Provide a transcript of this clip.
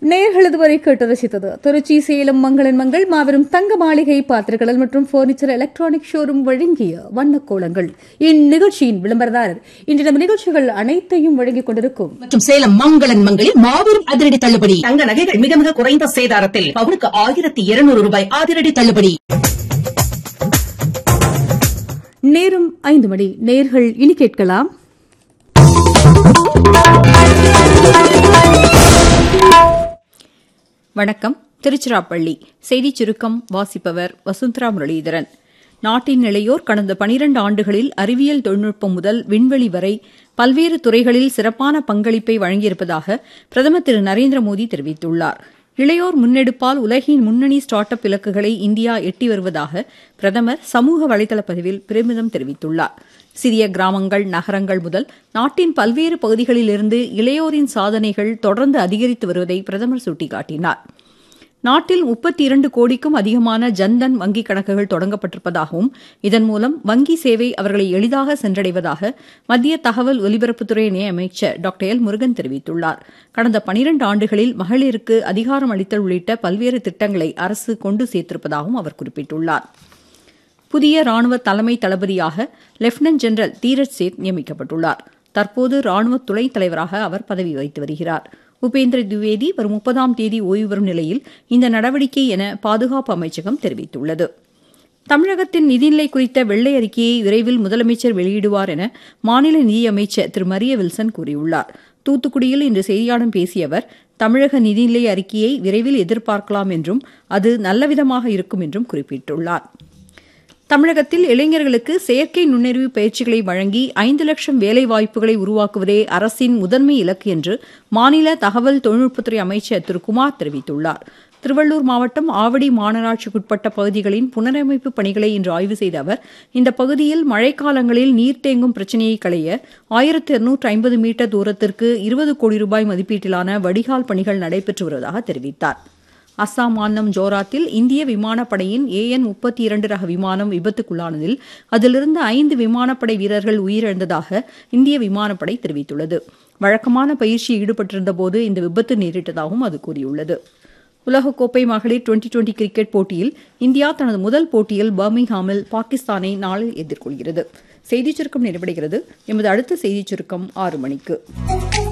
நேர்கள் இதுவரை கேட்டு ரசித்தது திருச்சி சேலம் மங்களன் மங்கள் மாபெரும் தங்க மாளிகை பாத்திரக்கடல் மற்றும் பர்னிச்சர் எலக்ட்ரானிக் ஷோரூம் வழங்கிய வண்ணக்கோலங்கள் இந்நிகழ்ச்சியின் விளம்பரதாரர் இன்று நம்ம நிகழ்ச்சிகள் அனைத்தையும் வழங்கிக் கொண்டிருக்கும் மற்றும் சேலம் மங்களன் மங்களில் மாபெரும் அதிரடி தள்ளுபடி தங்க நகைகள் மிக மிக குறைந்த சேதாரத்தில் பவுனுக்கு ஆயிரத்தி இருநூறு ரூபாய் அதிரடி தள்ளுபடி நேரம் ஐந்து மணி நேர்கள் இனி கேட்கலாம் வணக்கம் திருச்சிராப்பள்ளி செய்திச் சுருக்கம் வாசிப்பவர் வசுந்தரா முரளிதரன் நாட்டின் இளையோர் கடந்த பனிரண்டு ஆண்டுகளில் அறிவியல் தொழில்நுட்பம் முதல் விண்வெளி வரை பல்வேறு துறைகளில் சிறப்பான பங்களிப்பை வழங்கியிருப்பதாக பிரதமர் திரு நரேந்திர மோடி தெரிவித்துள்ளார் இளையோர் முன்னெடுப்பால் உலகின் முன்னணி ஸ்டார்ட் அப் இலக்குகளை இந்தியா எட்டி வருவதாக பிரதமர் சமூக வலைதள பதிவில் பெருமிதம் தெரிவித்துள்ளார் சிறிய கிராமங்கள் நகரங்கள் முதல் நாட்டின் பல்வேறு பகுதிகளிலிருந்து இளையோரின் சாதனைகள் தொடர்ந்து அதிகரித்து வருவதை பிரதமர் சுட்டிக்காட்டினார் நாட்டில் முப்பத்தி இரண்டு கோடிக்கும் அதிகமான ஜன்தன் வங்கிக் கணக்குகள் தொடங்கப்பட்டிருப்பதாகவும் இதன் மூலம் வங்கி சேவை அவர்களை எளிதாக சென்றடைவதாக மத்திய தகவல் ஒலிபரப்புத்துறை இணையமைச்சர் டாக்டர் எல் முருகன் தெரிவித்துள்ளார் கடந்த பனிரண்டு ஆண்டுகளில் மகளிருக்கு அதிகாரம் அளித்தல் உள்ளிட்ட பல்வேறு திட்டங்களை அரசு கொண்டு சேர்த்திருப்பதாகவும் அவர் குறிப்பிட்டுள்ளார் புதிய ராணுவ தலைமை தளபதியாக லெப்டினன்ட் ஜெனரல் தீரஜ் சேத் நியமிக்கப்பட்டுள்ளார் தற்போது ராணுவ துணைத் தலைவராக அவர் பதவி வகித்து வருகிறார் உபேந்திர திவேதி வரும் முப்பதாம் தேதி ஓய்வு பெறும் நிலையில் இந்த நடவடிக்கை என பாதுகாப்பு அமைச்சகம் தெரிவித்துள்ளது தமிழகத்தின் நிதிநிலை குறித்த வெள்ளை அறிக்கையை விரைவில் முதலமைச்சர் வெளியிடுவார் என மாநில நிதியமைச்சர் திரு மரிய வில்சன் கூறியுள்ளார் தூத்துக்குடியில் இன்று செய்தியாளர்களிடம் பேசிய அவர் தமிழக நிதிநிலை அறிக்கையை விரைவில் எதிர்பார்க்கலாம் என்றும் அது நல்லவிதமாக இருக்கும் என்றும் குறிப்பிட்டுள்ளார் தமிழகத்தில் இளைஞர்களுக்கு செயற்கை நுண்ணறிவு பயிற்சிகளை வழங்கி ஐந்து லட்சம் வேலை வாய்ப்புகளை உருவாக்குவதே அரசின் முதன்மை இலக்கு என்று மாநில தகவல் தொழில்நுட்பத்துறை அமைச்சர் திரு குமார் தெரிவித்துள்ளார் திருவள்ளூர் மாவட்டம் ஆவடி மாநகராட்சிக்குட்பட்ட பகுதிகளின் புனரமைப்பு பணிகளை இன்று ஆய்வு செய்த அவர் இந்த பகுதியில் மழைக்காலங்களில் நீர் தேங்கும் பிரச்சினையை களைய ஆயிரத்து இருநூற்று ஐம்பது மீட்டர் தூரத்திற்கு இருபது கோடி ரூபாய் மதிப்பீட்டிலான வடிகால் பணிகள் நடைபெற்று வருவதாக தெரிவித்தார் அஸ்ஸாம் மாநிலம் ஜோராத்தில் இந்திய விமானப்படையின் ஏஎன் முப்பத்தி இரண்டு ரக விமானம் விபத்துக்குள்ளானதில் அதிலிருந்து ஐந்து விமானப்படை வீரர்கள் உயிரிழந்ததாக இந்திய விமானப்படை தெரிவித்துள்ளது வழக்கமான பயிற்சியில் ஈடுபட்டிருந்தபோது இந்த விபத்து நேரிட்டதாகவும் அது கூறியுள்ளது உலகக்கோப்பை மகளிர் டுவெண்டி டுவெண்டி கிரிக்கெட் போட்டியில் இந்தியா தனது முதல் போட்டியில் பர்மிங்ஹாமில் பாகிஸ்தானை நாளை எதிர்கொள்கிறது செய்திச் சுருக்கம் நிறைவடைகிறது எமது அடுத்த செய்திச் சுருக்கம் ஆறு மணிக்கு